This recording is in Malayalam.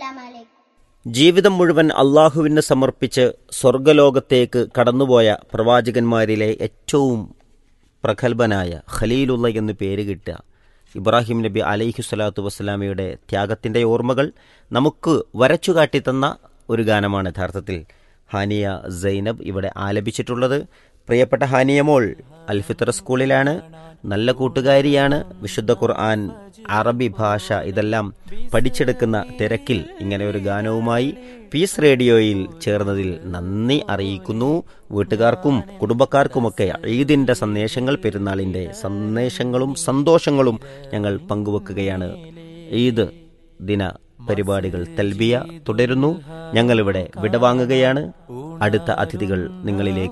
അസ്സലാമലൈക്കും ജീവിതം മുഴുവൻ അള്ളാഹുവിന് സമർപ്പിച്ച് സ്വർഗലോകത്തേക്ക് കടന്നുപോയ പ്രവാചകന്മാരിലെ ഏറ്റവും പ്രഗത്ഭനായ ഖലീലുള്ള എന്ന് പേര് കിട്ടുക ഇബ്രാഹിം നബി അലൈഹി സ്വലാത്തു വസ്സലാമയുടെ ത്യാഗത്തിൻ്റെ ഓർമ്മകൾ നമുക്ക് വരച്ചു കാട്ടിത്തന്ന ഒരു ഗാനമാണ് യഥാർത്ഥത്തിൽ ഹാനിയ സൈനബ് ഇവിടെ ആലപിച്ചിട്ടുള്ളത് പ്രിയപ്പെട്ട ഹാനിയ മോൾ അൽഫിത്തർ സ്കൂളിലാണ് നല്ല കൂട്ടുകാരിയാണ് വിശുദ്ധ ഖുർആൻ അറബി ഭാഷ ഇതെല്ലാം പഠിച്ചെടുക്കുന്ന തിരക്കിൽ ഇങ്ങനെ ഒരു ഗാനവുമായി പീസ് റേഡിയോയിൽ ചേർന്നതിൽ നന്ദി അറിയിക്കുന്നു വീട്ടുകാർക്കും കുടുംബക്കാർക്കുമൊക്കെ ഈദിന്റെ സന്ദേശങ്ങൾ പെരുന്നാളിന്റെ സന്ദേശങ്ങളും സന്തോഷങ്ങളും ഞങ്ങൾ പങ്കുവെക്കുകയാണ് ഈദ് ദിന പരിപാടികൾ തൽബിയ തുടരുന്നു ഞങ്ങളിവിടെ വിടവാങ്ങുകയാണ് അടുത്ത അതിഥികൾ നിങ്ങളിലേക്ക്